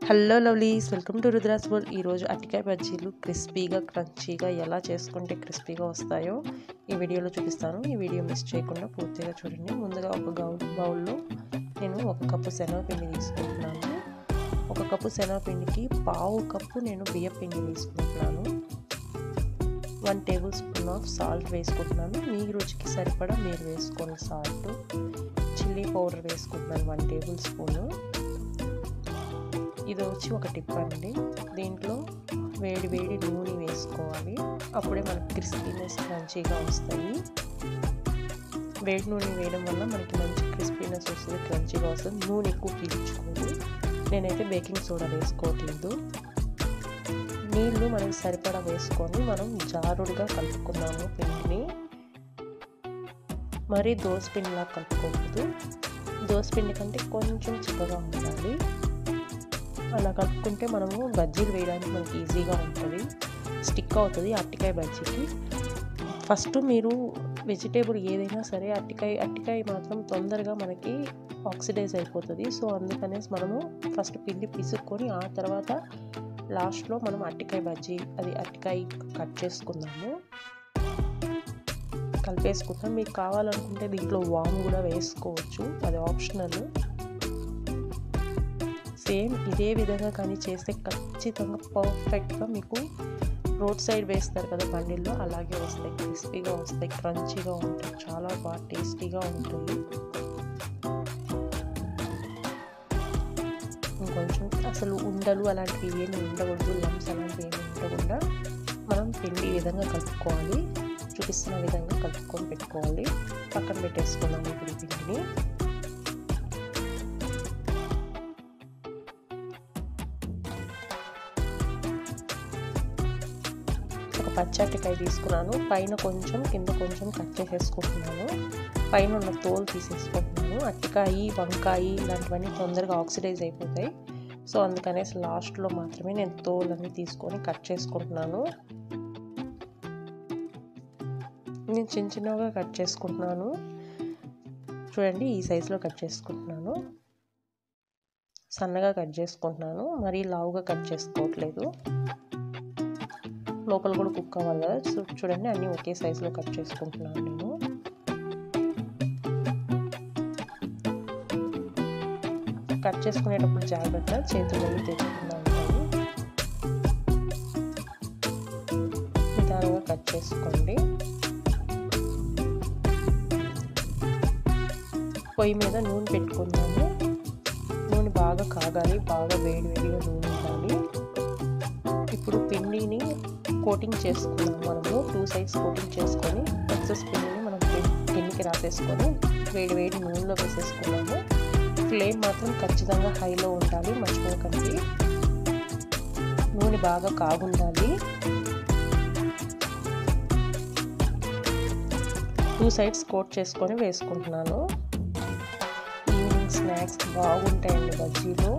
hello lovelies welcome to Rudra's world ఈరోజు అట్టికాయ బజ్జీలు క్రిస్పీగా క్రంచీగా ఎలా చేసుకుంటే క్రిస్పీగా వస్తాయో ఈ వీడియోలో చూపిస్తాను ఈ వీడియో మిస్ చేయకుండా పూర్తిగా చూడండి ముందుగా ఒక గౌ బౌల్లో నేను ఒక కప్పు శనగపిండి తీసుకుంటున్నాను ఒక కప్పు శనగపిండికి పావు కప్పు నేను బియ్య పిండి తీసుకుంటున్నాను one tablespoon of salt వేసుకుంటున్నాను మీ రుచికి సరిపడా మీరు వేసుకోండి సాల్ట్ చిల్లీ పౌడర్ వేసుకుంటున్నాను వన్ టేబుల్ స్పూను ఇది వచ్చి ఒక టిప్ అండి దీంట్లో వేడి వేడి నూనె వేసుకోవాలి అప్పుడే మనకి క్రిస్పీనెస్ మంచిగా వస్తాయి వేడి నూనె వేయడం వల్ల మనకి మంచి క్రిస్పీనెస్ వస్తుంది క్రంచీగా వస్తుంది నూనె ఎక్కువ పీల్చుకోదు నేనైతే బేకింగ్ సోడా వేసుకోవట్లేదు నీళ్ళు మనకి సరిపడా వేసుకొని మనం జారుడుగా కలుపుకున్నాము పిండిని మరీ దోసపిండిలా కలుపుకోకూడదు దోసపిండి కంటే కొంచెం చిక్కగా ఉండాలి అలా కలుపుకుంటే మనము బజ్జీలు వేయడానికి మనకి ఈజీగా ఉంటుంది స్టిక్ అవుతుంది అట్టికాయ బజ్జీకి ఫస్ట్ మీరు వెజిటేబుల్ ఏదైనా సరే అట్టికాయ అట్టికాయ మాత్రం తొందరగా మనకి ఆక్సిడైజ్ అయిపోతుంది సో అందుకనేసి మనము ఫస్ట్ పిండి పిసుక్కొని ఆ తర్వాత లాస్ట్లో మనం అట్టికాయ బజ్జీ అది అట్టికాయ కట్ చేసుకుందాము కలిపేసుకుందాం మీకు కావాలనుకుంటే దీంట్లో వామ్ కూడా వేసుకోవచ్చు అది ఆప్షనల్ సేమ్ ఇదే విధంగా కానీ చేస్తే ఖచ్చితంగా పర్ఫెక్ట్గా మీకు రోడ్ సైడ్ వేస్తారు కదా బండిల్లో అలాగే వస్తాయి క్రిస్పీగా వస్తాయి క్రంచీగా ఉంటాయి చాలా బాగా టేస్టీగా ఉంటుంది ఇంకొంచెం అసలు ఉండలు అలాంటివి ఏమి ఉండకూడదు లమ్స్ అలాంటివి ఏమి ఉండకుండా మనం పిండి ఈ విధంగా కలుపుకోవాలి చూపిస్తున్న విధంగా కలుపుకొని పెట్టుకోవాలి పక్కన పెట్టేసుకున్నాము ఇప్పుడు ఈ పిండిని ఒక పచ్చటికాయ తీసుకున్నాను పైన కొంచెం కింద కొంచెం కట్ చేసేసుకుంటున్నాను పైన ఉన్న తోలు తీసేసుకుంటున్నాను అట్టికాయ వంకాయ ఇలాంటివన్నీ తొందరగా ఆక్సిడైజ్ అయిపోతాయి సో అందుకనేసి లాస్ట్లో మాత్రమే నేను తోలన్నీ తీసుకొని కట్ చేసుకుంటున్నాను నేను చిన్న చిన్నగా కట్ చేసుకుంటున్నాను చూడండి ఈ సైజులో కట్ చేసుకుంటున్నాను సన్నగా కట్ చేసుకుంటున్నాను మరీ లావుగా కట్ చేసుకోవట్లేదు లోపల కూడా కుక్ అవ్వాలి కదా సో చూడండి అన్నీ ఒకే సైజులో కట్ చేసుకుంటున్నాను నేను కట్ చేసుకునేటప్పుడు జాగ్రత్త చేతులు వెళ్ళి తెచ్చుకుంటూ ఉంటాయి నిదానంగా కట్ చేసుకోండి పొయ్యి మీద నూనె పెట్టుకుందాము నూనె బాగా కాగాలి బాగా వేడి వేడిగా నూనె ఉండాలి ఇప్పుడు పిండిని కోటింగ్ చేసుకున్నాం మనము టూ సైడ్స్ కోటింగ్ చేసుకొని ఎక్సెస్ పిండిని మనం గిన్నెకి రాసేసుకొని వేడి వేడి నూనెలో వేసేసుకున్నాము ఫ్లేమ్ మాత్రం ఖచ్చితంగా హైలో ఉండాలి మర్చిపోకండి నూనె బాగా కాగుండాలి టూ సైడ్స్ కోట్ చేసుకొని వేసుకుంటున్నాను ఈవినింగ్ స్నాక్స్ బాగుంటాయండి బజ్జీలు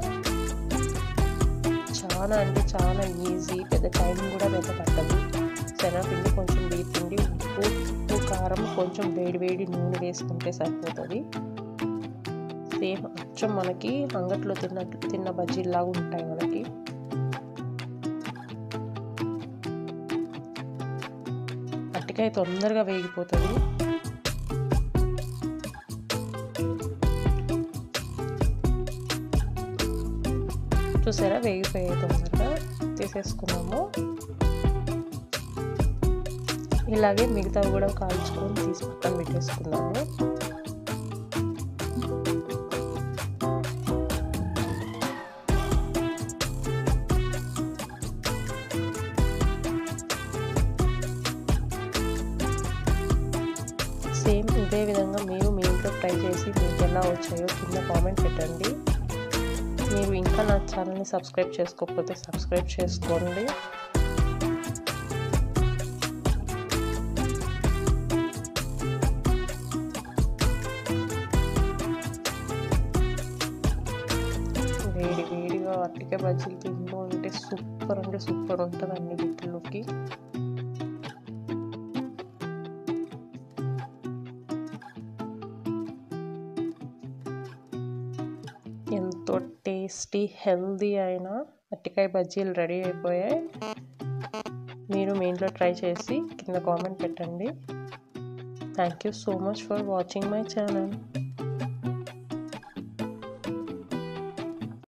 చాలా అంటే చాలా ఈజీ పెద్ద టైం కూడా పెద్ద పట్టదు శనగపిండి కొంచెం పిండి ఉప్పు ఉప్పు కారం కొంచెం వేడి వేడి నూనె వేసుకుంటే సరిపోతుంది సేమ్ అచ్చం మనకి అంగట్లో తిన్నట్టు తిన్న బజ్జీలాగా ఉంటాయి మనకి అట్టికాయ తొందరగా వేగిపోతుంది చూసారా వేగిపోయే తొందరగా తీసేసుకున్నాము ఇలాగే మిగతావి కూడా కాల్చుకొని తీసి పక్కన పెట్టేసుకున్నాము సేమ్ ఇదే విధంగా మీరు మీ ఇంట్లో ట్రై చేసి మీకు ఎలా వచ్చాయో కింద కామెంట్ పెట్టండి మీరు ఇంకా నా ఛానల్ని సబ్స్క్రైబ్ చేసుకోకపోతే సబ్స్క్రైబ్ చేసుకోండి వేడి వేడిగా అట్టికే బజ్జీలు తింటూ ఉంటే సూపర్ అంటే సూపర్ ఉంటుంది అన్ని వీటిలోకి ఎంతో టేస్ట్ టేస్టీ హెల్దీ అయిన అట్టికాయ బజ్జీలు రెడీ అయిపోయాయి మీరు మీ ఇంట్లో ట్రై చేసి కింద కామెంట్ పెట్టండి thank you so much for watching my channel